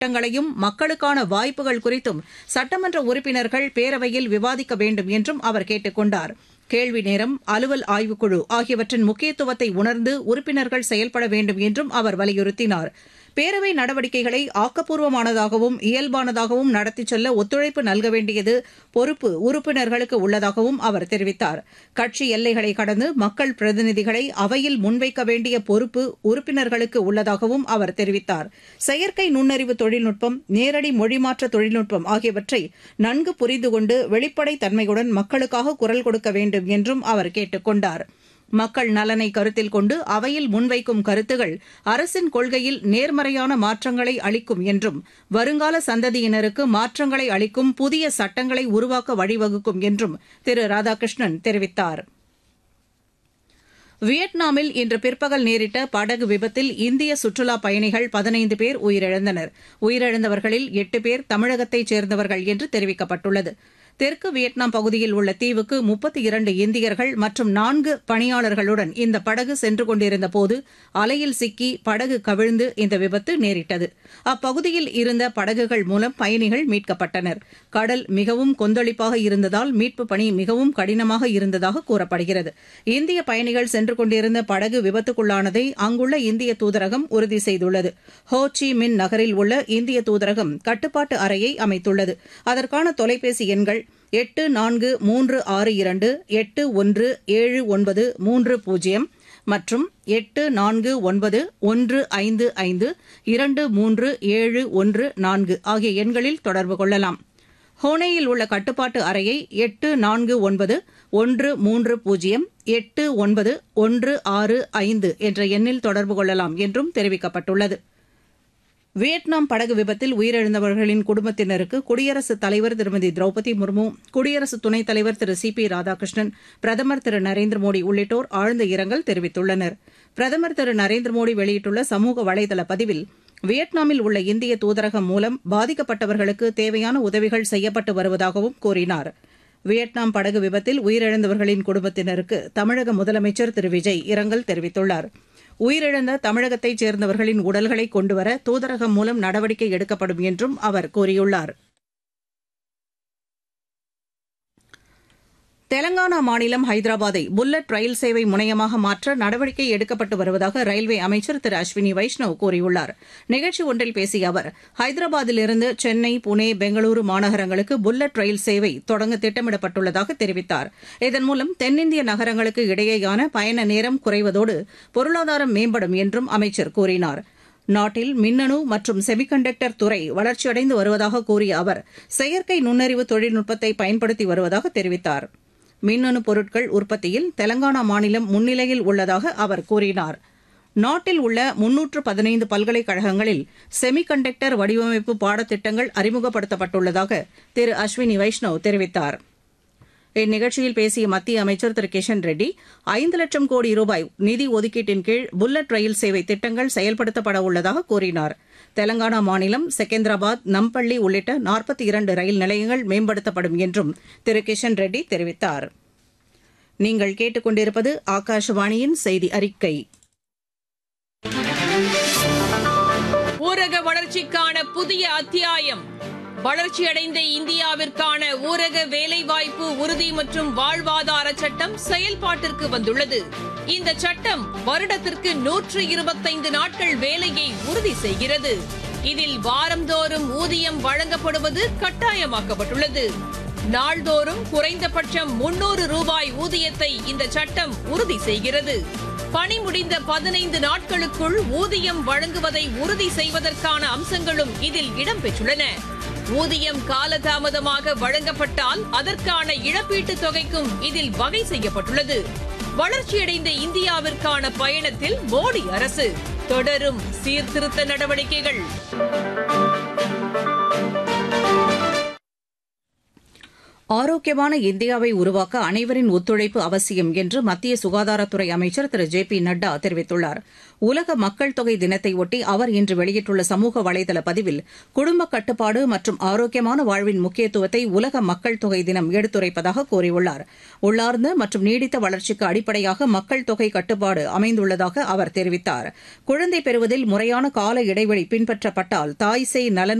திட்டங்களையும் மக்களுக்கான வாய்ப்புகள் குறித்தும் சட்டமன்ற உறுப்பினர்கள் பேரவையில் விவாதிக்க வேண்டும் என்றும் அவர் கேட்டுக் கொண்டார் கேள்வி நேரம் அலுவல் ஆய்வுக்குழு ஆகியவற்றின் முக்கியத்துவத்தை உணர்ந்து உறுப்பினர்கள் செயல்பட வேண்டும் என்றும் அவர் வலியுறுத்தினார் பேரவை நடவடிக்கைகளை ஆக்கப்பூர்வமானதாகவும் இயல்பானதாகவும் நடத்திச் செல்ல ஒத்துழைப்பு நல்க வேண்டியது பொறுப்பு உறுப்பினர்களுக்கு உள்ளதாகவும் அவர் தெரிவித்தார் கட்சி எல்லைகளை கடந்து மக்கள் பிரதிநிதிகளை அவையில் முன்வைக்க வேண்டிய பொறுப்பு உறுப்பினர்களுக்கு உள்ளதாகவும் அவர் தெரிவித்தார் செயற்கை நுண்ணறிவு தொழில்நுட்பம் நேரடி மொழிமாற்ற தொழில்நுட்பம் ஆகியவற்றை நன்கு புரிந்து கொண்டு வெளிப்படைத் தன்மையுடன் மக்களுக்காக குரல் கொடுக்க வேண்டும் என்றும் அவர் கேட்டுக் கொண்டார் மக்கள் நலனை கருத்தில் கொண்டு அவையில் முன்வைக்கும் கருத்துகள் அரசின் கொள்கையில் நேர்மறையான மாற்றங்களை அளிக்கும் என்றும் வருங்கால சந்ததியினருக்கு மாற்றங்களை அளிக்கும் புதிய சட்டங்களை உருவாக்க வழிவகுக்கும் என்றும் திரு ராதாகிருஷ்ணன் தெரிவித்தார் வியட்நாமில் இன்று பிற்பகல் நேரிட்ட படகு விபத்தில் இந்திய சுற்றுலாப் பயணிகள் பதினைந்து பேர் உயிரிழந்தனர் உயிரிழந்தவர்களில் எட்டு பேர் தமிழகத்தைச் சேர்ந்தவர்கள் என்று தெரிவிக்கப்பட்டுள்ளது தெற்கு வியட்நாம் பகுதியில் உள்ள தீவுக்கு முப்பத்தி இரண்டு இந்தியர்கள் மற்றும் நான்கு பணியாளர்களுடன் இந்த படகு சென்று கொண்டிருந்தபோது அலையில் சிக்கி படகு கவிழ்ந்து இந்த விபத்து நேரிட்டது அப்பகுதியில் இருந்த படகுகள் மூலம் பயணிகள் மீட்கப்பட்டனர் கடல் மிகவும் கொந்தளிப்பாக இருந்ததால் மீட்புப் பணி மிகவும் கடினமாக இருந்ததாக கூறப்படுகிறது இந்திய பயணிகள் சென்று கொண்டிருந்த படகு விபத்துக்குள்ளானதை அங்குள்ள இந்திய தூதரகம் உறுதி செய்துள்ளது ஹோ சி மின் நகரில் உள்ள இந்திய தூதரகம் கட்டுப்பாட்டு அறையை அமைத்துள்ளது அதற்கான தொலைபேசி எண்கள் எட்டு நான்கு மூன்று ஆறு இரண்டு எட்டு ஒன்று ஏழு ஒன்பது மூன்று பூஜ்ஜியம் மற்றும் எட்டு நான்கு ஒன்பது ஒன்று ஐந்து ஐந்து இரண்டு மூன்று ஏழு ஒன்று நான்கு ஆகிய எண்களில் தொடர்பு கொள்ளலாம் ஹோனேயில் உள்ள கட்டுப்பாட்டு அறையை எட்டு நான்கு ஒன்பது ஒன்று மூன்று பூஜ்ஜியம் எட்டு ஒன்பது ஒன்று ஆறு ஐந்து என்ற எண்ணில் தொடர்பு கொள்ளலாம் என்றும் தெரிவிக்கப்பட்டுள்ளது வியட்நாம் படகு விபத்தில் உயிரிழந்தவர்களின் குடும்பத்தினருக்கு குடியரசுத் தலைவர் திருமதி திரௌபதி முர்மு குடியரசு துணைத் தலைவர் திரு சி பி ராதாகிருஷ்ணன் பிரதமர் திரு நரேந்திர மோடி உள்ளிட்டோர் ஆழ்ந்த இரங்கல் தெரிவித்துள்ளனர் பிரதமர் திரு நரேந்திர மோடி வெளியிட்டுள்ள சமூக வலைதள பதிவில் வியட்நாமில் உள்ள இந்திய தூதரகம் மூலம் பாதிக்கப்பட்டவர்களுக்கு தேவையான உதவிகள் செய்யப்பட்டு வருவதாகவும் கூறினார் வியட்நாம் படகு விபத்தில் உயிரிழந்தவர்களின் குடும்பத்தினருக்கு தமிழக முதலமைச்சர் திரு விஜய் இரங்கல் தெரிவித்துள்ளார் உயிரிழந்த தமிழகத்தைச் சேர்ந்தவர்களின் உடல்களை கொண்டுவர தூதரகம் மூலம் நடவடிக்கை எடுக்கப்படும் என்றும் அவர் கூறியுள்ளார் தெலங்கானா மாநிலம் ஹைதராபாத்தை புல்லட் ரயில் சேவை முனையமாக மாற்ற நடவடிக்கை எடுக்கப்பட்டு வருவதாக ரயில்வே அமைச்சர் திரு அஸ்வினி வைஷ்ணவ் கூறியுள்ளார் நிகழ்ச்சி ஒன்றில் பேசிய அவர் ஹைதராபாத்திலிருந்து சென்னை புனே பெங்களூரு மாநகரங்களுக்கு புல்லட் ரயில் சேவை தொடங்க திட்டமிடப்பட்டுள்ளதாக தெரிவித்தார் இதன் மூலம் தென்னிந்திய நகரங்களுக்கு இடையேயான பயண நேரம் குறைவதோடு பொருளாதாரம் மேம்படும் என்றும் அமைச்சர் கூறினார் நாட்டில் மின்னணு மற்றும் செமிகண்டக்டர் துறை வளர்ச்சியடைந்து வருவதாக கூறிய அவர் செயற்கை நுண்ணறிவு தொழில்நுட்பத்தை பயன்படுத்தி வருவதாக தெரிவித்தார் மின்னணு பொருட்கள் உற்பத்தியில் தெலங்கானா மாநிலம் முன்னிலையில் உள்ளதாக அவர் கூறினார் நாட்டில் உள்ள முன்னூற்று பதினைந்து பல்கலைக்கழகங்களில் செமிகண்டக்டர் வடிவமைப்பு பாடத்திட்டங்கள் அறிமுகப்படுத்தப்பட்டுள்ளதாக திரு அஸ்வினி வைஷ்ணவ் தெரிவித்தார் இந்நிகழ்ச்சியில் பேசிய மத்திய அமைச்சர் திரு கிஷன் ரெட்டி ஐந்து லட்சம் கோடி ரூபாய் நிதி ஒதுக்கீட்டின் கீழ் புல்லட் ரயில் சேவை திட்டங்கள் செயல்படுத்தப்பட உள்ளதாக கூறினார் தெலங்கானா மாநிலம் செகந்திராபாத் நம்பள்ளி உள்ளிட்ட நாற்பத்தி இரண்டு ரயில் நிலையங்கள் மேம்படுத்தப்படும் என்றும் திரு கிஷன் ரெட்டி தெரிவித்தார் நீங்கள் கேட்டுக்கொண்டிருப்பது ஆகாஷவாணியின் செய்தி அறிக்கை ஊரக வளர்ச்சிக்கான புதிய அத்தியாயம் வளர்ச்சியடைந்த இந்தியாவிற்கான ஊரக வேலைவாய்ப்பு உறுதி மற்றும் வாழ்வாதார சட்டம் செயல்பாட்டிற்கு வந்துள்ளது இந்த சட்டம் வருடத்திற்கு நூற்று இருபத்தைந்து நாட்கள் வேலையை உறுதி செய்கிறது இதில் வாரந்தோறும் ஊதியம் வழங்கப்படுவது கட்டாயமாக்கப்பட்டுள்ளது நாள்தோறும் குறைந்தபட்சம் முன்னூறு ரூபாய் ஊதியத்தை இந்த சட்டம் உறுதி செய்கிறது பணி முடிந்த பதினைந்து நாட்களுக்குள் ஊதியம் வழங்குவதை உறுதி செய்வதற்கான அம்சங்களும் இதில் இடம்பெற்றுள்ளன ஊதியம் காலதாமதமாக வழங்கப்பட்டால் அதற்கான இழப்பீட்டுத் தொகைக்கும் இதில் வகை செய்யப்பட்டுள்ளது வளர்ச்சியடைந்த இந்தியாவிற்கான பயணத்தில் மோடி அரசு தொடரும் சீர்திருத்த நடவடிக்கைகள் ஆரோக்கியமான இந்தியாவை உருவாக்க அனைவரின் ஒத்துழைப்பு அவசியம் என்று மத்திய சுகாதாரத்துறை அமைச்சர் திரு ஜே பி நட்டா தெரிவித்துள்ளார் உலக மக்கள் தொகை தினத்தையொட்டி அவர் இன்று வெளியிட்டுள்ள சமூக வலைதள பதிவில் குடும்ப கட்டுப்பாடு மற்றும் ஆரோக்கியமான வாழ்வின் முக்கியத்துவத்தை உலக மக்கள் தொகை தினம் எடுத்துரைப்பதாக கூறியுள்ளார் உள்ளார்ந்த மற்றும் நீடித்த வளர்ச்சிக்கு அடிப்படையாக மக்கள் தொகை கட்டுப்பாடு அமைந்துள்ளதாக அவர் தெரிவித்தார் குழந்தை பெறுவதில் முறையான கால இடைவெளி பின்பற்றப்பட்டால் தாய் சேய் நலன்